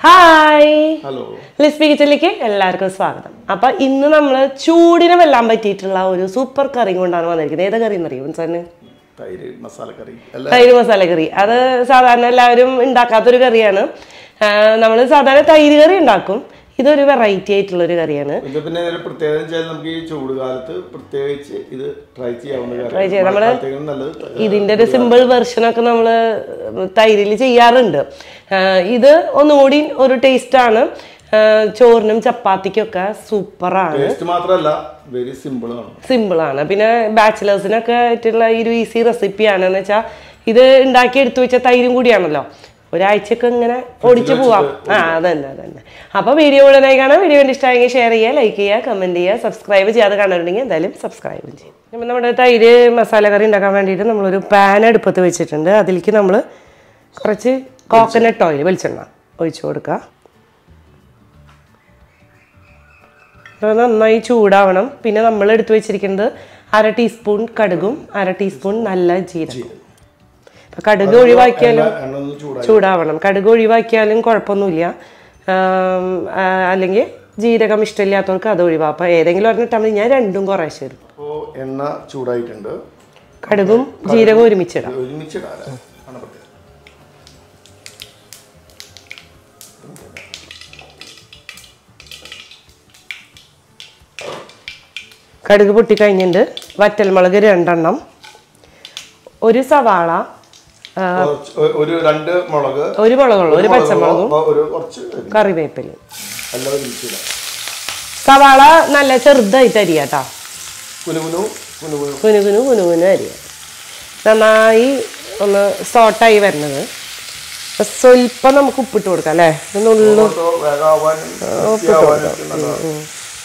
Hi hello ലിസ്ബി കിച്ചണിലേക്ക് എല്ലാവർക്കും സ്വാഗതം അപ്പൊ ഇന്ന് നമ്മൾ ചൂടിനെ വെല്ലാൻ പറ്റിയിട്ടുള്ള ഒരു സൂപ്പർ കറി കൊണ്ടാണ് വന്നിരിക്കുന്നത് ഏതാ കറി എന്നറിയോ സാറിന് തൈര് മസാലക്കറി അല്ല തൈര് മസാല കറി അത് സാധാരണ എല്ലാവരും ഉണ്ടാക്കാത്തൊരു കറിയാണ് നമ്മൾ സാധാരണ തൈര് കറി ഉണ്ടാക്കും ഇതൊരു വെറൈറ്റി ആയിട്ടുള്ള ഒരു കറിയാണ് ഇത് പിന്നെ ഇതിന് പ്രത്യേകത വെച്ചാൽ നമുക്ക് ഈ ചൂട് കാലത്ത് പ്രത്യേകിച്ച് ഇത് ട്രൈ ചെയ്യാവുന്ന Try ചെയ്യാം. നമ്മള് മഴക്കാലത്തേക്കാളും നല്ലത് ഇതിന്റെ ഒരു സിമ്പിൾ വെർഷൻ ഒക്കെ നമ്മൾ തൈരിൽ ചെയ്യാറുണ്ട് ആ, ഇത് ഒന്നുകൂടി ഒരു ടേസ്റ്റ് ആണ് ആ, ചോറിനും ചപ്പാത്തിക്കൊക്കെ സൂപ്പറാണ് ടേസ്റ്റ് മാത്രമല്ല വെരി സിമ്പിൾ ആണ് സിമ്പിൾ ആണ് പിന്നെ ബാച്ചിലേഴ്സിനൊക്കെ ആയിട്ടുള്ള ഈ ഒരു ഈസി റെസിപ്പിയാണ് എന്ന് വെച്ചാൽ ഇത് ഉണ്ടാക്കി എടുത്തു വെച്ച തൈരും കൂടിയാണല്ലോ ഒരാഴ്ചക്ക് ഇങ്ങനെ ഓടിച്ചു പോവാം ആ അതന്നെ അതന്നെ അപ്പോൾ വീഡിയോ ഉടനായി കാണാം വീഡിയോ വേണ്ടി ഇഷ്ടമായെങ്കിൽ ഷെയർ ചെയ്യുക ലൈക്ക് ചെയ്യുക കമൻറ്റ് ചെയ്യുക സബ്സ്ക്രൈബ് ചെയ്യാതെ കാണുന്നുണ്ടെങ്കിൽ എന്തായാലും സബ്സ്ക്രൈബ് ചെയ്യും അപ്പം നമ്മുടെ തൈര് മസാല കറി ഉണ്ടാക്കാൻ വേണ്ടിയിട്ട് നമ്മളൊരു പാൻ അടുപ്പത്ത് വെച്ചിട്ടുണ്ട് അതിലേക്ക് നമ്മൾ കുറച്ച് കോക്കനട്ട് ഓയിൽ വെളിച്ചെണ്ണ ഒഴിച്ചു കൊടുക്കുക അത് നന്നായി ചൂടാവണം പിന്നെ നമ്മൾ എടുത്തു വെച്ചിരിക്കുന്നത് അര ടീസ്പൂൺ കടുകും അര ടീസ്പൂൺ നല്ല ജീരകം അപ്പം കടുക് ഒഴിവാക്കിയാലും എണ്ണ എണ്ണ ഒന്ന് ചൂടായി ചൂടാവണം കടുക് ഒഴിവാക്കിയാലും കുഴപ്പമൊന്നുമില്ല ആം, ആ, അല്ലെങ്കിൽ ജീരകം ഇഷ്ടമില്ലാത്തവർക്ക് അത് ഒഴിവാക്കാം അപ്പോൾ ഏതെങ്കിലും ഒരെണ്ണിട്ടാൽ മതി ഞാൻ രണ്ടും കുറേശ്ശെ ഇടും അപ്പോൾ എണ്ണ ചൂടായിട്ടുണ്ട് കടുകും ജീരകവും ഒരുമിച്ചിടാം ഇത് ഒരുമിച്ചിടാം അല്ലേ? ആണ് പ്രത്യേകത കടുക് പൊട്ടിക്കഴിഞ്ഞിട്ട് വറ്റൽമുളക് രണ്ടെണ്ണം ഒരു സവാള ആ, കുറച്ച് ഒ- ഒരു രണ്ട് മുളക് ഒരു മുളകുള്ളൂ ഒരു പച്ചമുളകും മുളക് ഒരു കുറച്ച് കറിവേപ്പിലയും എല്ലാം ഒരുമിച്ചിടാം സവാള നല്ല ചെറുതായിട്ട് അരിയാട്ടാ കുനുകുനു കുനുകുനു കുനുകുനു കുനുകുനു അരിയ നന്നായി ഒന്ന് സോട്ടായി വരുന്നത് അപ്പൊ സ്വല്പം നമുക്ക് ഉപ്പിട്ട് കൊടുക്കാം അല്ലേ ഒന്നുള്ളു ടൊമാറ്റോ വേഗാവാനും വൃത്തിയാവാനും ഒക്കെ നല്ലതാണ്.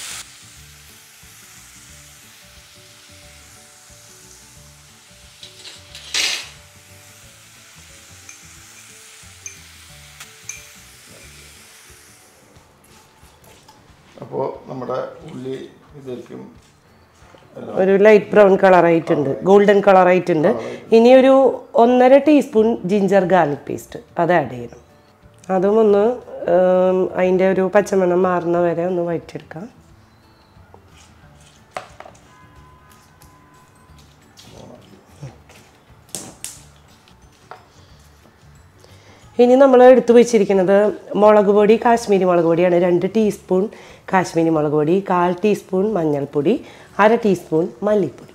അപ്പോൾ നമ്മുടെ ഉള്ളി ഇതിലേക്കും ഒരു ലൈറ്റ് ബ്രൗൺ കളറായിട്ടുണ്ട് ഗോൾഡൻ കളറായിട്ടുണ്ട് ഇനി ഒരു ഒന്നര ടീസ്പൂൺ ജിഞ്ചർ ഗാർലിക് പേസ്റ്റ് അത് ആഡ് ചെയ്യണം അതും ഒന്ന് ഉം, അതിൻ്റെ ഒരു പച്ചമണം മാറുന്ന വരെ ഒന്ന് വഴറ്റിയെടുക്കാം ഇനി നമ്മൾ എടുത്തു വെച്ചിരിക്കുന്നത് മുളക് പൊടി കാശ്മീരി മുളക് പൊടിയാണ് രണ്ട് ടീസ്പൂൺ കാശ്മീരി മുളക് പൊടി കാൽ ടീസ്പൂൺ മഞ്ഞൾപ്പൊടി അര ടീസ്പൂൺ മല്ലിപ്പൊടി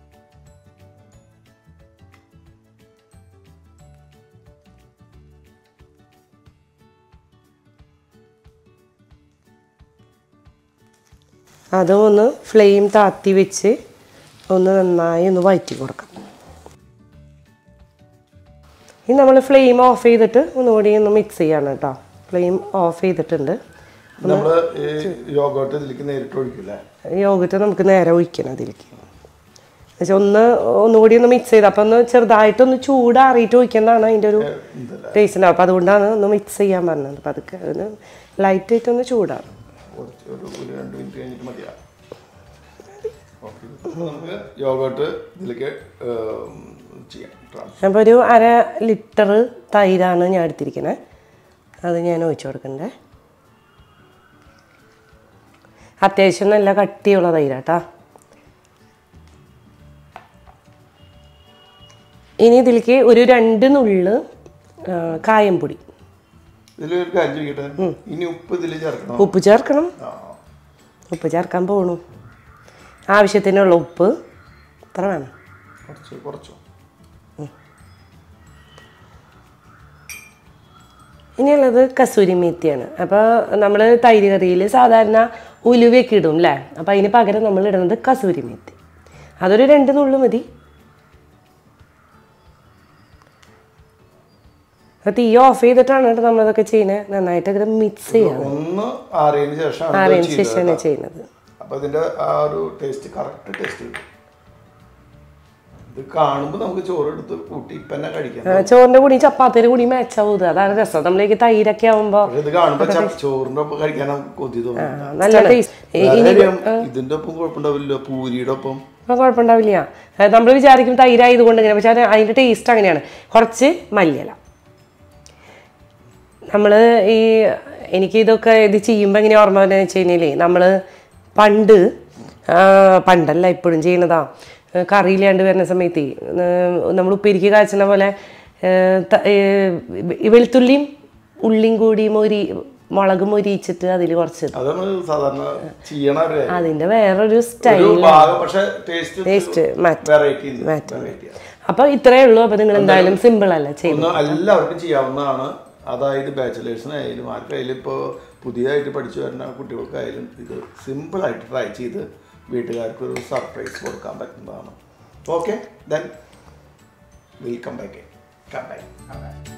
അതും ഒന്ന് ഫ്ലെയിം താത്തി വെച്ച് ഒന്ന് നന്നായി ഒന്ന് വഴറ്റി കൊടുക്കാം ഇനി നമ്മൾ ഫ്ലെയിം ഓഫ് ചെയ്തിട്ട് ഒന്നുകൂടി ഒന്ന് മിക്സ് ചെയ്യാണ് കേട്ടോ ഫ്ലെയിം ഓഫ് ചെയ്തിട്ടുണ്ട് നമ്മൾ ഈ യോഗോട്ട് ഇതിലേക്ക് നേരിട്ട് ഒഴിക്കില്ലേ യോഗട്ട് നമുക്ക് നേരെ ഒഴിക്കണം അതിലേക്ക് എന്നുവെച്ചാൽ ഒന്ന് ഒന്നുകൂടി ഒന്ന് മിക്സ് ചെയ്ത് അപ്പം ഒന്ന് ചെറുതായിട്ടൊന്ന് ചൂടാറിയിട്ട് ഒഴിക്കുന്നതാണ് അതിൻ്റെ ഒരു ടേസ്റ്റ് ഉണ്ടാവും അപ്പം അതുകൊണ്ടാണ് ഒന്ന് മിക്സ് ചെയ്യാൻ പറഞ്ഞത് അപ്പം അതൊക്കെ ഒന്ന് ലൈറ്റായിട്ട് ഒന്ന് ചൂടാണ് കുറച്ച് ഒരു ഒരു രണ്ട് മിനിറ്റ് കഴിഞ്ഞിട്ട് മതിയാ ഓക്കെ നമുക്ക് യോഗോട്ട് ഇതിലേക്ക് ഏം, ചെയ്യാം ട്രാൻസ്ഫർ അപ്പോൾ ഒരു അര ലിറ്റർ തൈരാണ് ഞാൻ എടുത്തിരിക്കുന്നത് അത് ഞാൻ ഒഴിച്ചു കൊടുക്കണ്ടേ അത്യാവശ്യം നല്ല കട്ടിയുള്ള തൈരാട്ടാ ഇനി ഇതിലേക്ക് ഒരു രണ്ട് നുള്ള് ആ, കായംപൊടി ഇതിലൊരു കാര്യം ചോദിക്കട്ടെ ഇനി ഉപ്പ് ഇതിൽ ചേർക്കണം ഉപ്പ് ചേർക്കണം ആ ഉപ്പ് ചേർക്കാൻ പോണു ആവശ്യത്തിനുള്ള ഉപ്പ് ഇത്ര വേണം കുറച്ച് കുറച്ചു ഇനിയുള്ളത് കസൂരി മേത്തിയാണ് അപ്പോൾ നമ്മൾ തൈര് കറിയിൽ സാധാരണ ഉലുവയൊക്കെ ഇടും അല്ലേ അപ്പോൾ അതിന് പകരം നമ്മൾ ഇടുന്നത് കസൂരി മേത്തി അതൊരു രണ്ട് നുള്ളു മതി അപ്പോൾ തീ ഓഫ് ചെയ്തിട്ടാണ് കേട്ടോ നമ്മളതൊക്കെ ചെയ്യുന്നത് നന്നായിട്ട് അത് മിക്സ് ചെയ്യണം ഒന്ന് ആറിയതിന് ശേഷമാണ് ഇത് ആറിയതിന് ചെയ്തത് ശേഷമാണ് കേട്ടോ. ചെയ്യുന്നത് അപ്പൊ ഇതിന്റെ ആ ഒരു ടേസ്റ്റ് കറക്റ്റ് ടേസ്റ്റ് കിട്ടും ഇത് കാണുമ്പോൾ നമുക്ക് ചോറ് എടുത്ത് കൂട്ടി ഇപ്പൊ തന്നെ കഴിക്കാം ആ, ചോറിൻ്റെ കൂടി ചപ്പാത്തിയുടെ കൂടി മാച്ചാവും ഇത് അതാണ് രസം നമ്മൾക്ക് തൈരൊക്കെ ആകുമ്പോൾ പക്ഷെ ഇത് കാണുമ്പോ ച- ചോറിന്റെ ഒപ്പം കഴിക്കാൻ നമുക്ക് കൊതി തോന്നും നല്ല ടേസ്റ്റ് വേറെ കാര്യം, ഇതിന്റെ ഒപ്പം കുഴപ്പമുണ്ടാവില്ല പൂരിയുടെ ഒപ്പം അപ്പോൾ കുഴപ്പമുണ്ടാവില്ല നമ്മൾ വിചാരിക്കും തൈരായതുകൊണ്ട് ഇങ്ങനെ പക്ഷേ അത് അതിൻ്റെ ടേസ്റ്റ് അങ്ങനെയാണ് കുറച്ച് മല്ലിയില നമ്മൾ ഈ എനിക്ക് ഇതൊക്കെ ഇത് ചെയ്യുമ്പോൾ എങ്ങനെ ഓർമ്മ വരുന്നത് വെച്ച് കഴിഞ്ഞാൽ നമ്മൾ പണ്ട് ആ, പണ്ടല്ല ഇപ്പോഴും ചെയ്യണതാ ഏ, കറിയില്ലാണ്ട് വരുന്ന സമയത്ത് നമ്മൾ ഉപ്പേരിക്ക് കാച്ചണ പോലെ ഏ, ത- ഏ, വെളുത്തുള്ളിയും ഉള്ളിയും കൂടി മൊരി മുളക് മൊരിയിച്ചിട്ട് അതിൽ കുറച്ച് അത് നമ്മൾ സാധാരണ ചെയ്യണ ഒരു കാര്യം. അതിൻ്റെ വേറൊരു സ്റ്റൈൽ ഒരു ഭാഗം പക്ഷെ ടേസ്റ്റ് ടേസ്റ്റ് മാറ്റി വെറൈറ്റി വെറൈറ്റി അപ്പോൾ ഇത്രയേ ഉള്ളൂ അപ്പോൾ നിങ്ങൾ എന്തായാലും സിമ്പിൾ അല്ല ചെയ്യും ഒന്ന് എല്ലാവർക്കും ചെയ്യാവുന്നതാണ് അതായത് ബാച്ചിലേഴ്സിനായാലും ആർക്കായാലും ഇപ്പോൾ പുതിയതായിട്ട് പഠിച്ചു വരുന്ന കുട്ടികൾക്കായാലും ഇത് സിമ്പിളായിട്ട് ട്രൈ ചെയ്ത് വീട്ടുകാർക്ക് ഒരു സർപ്രൈസ് കൊടുക്കാൻ പറ്റുന്നതാണ് okay then welcome back come back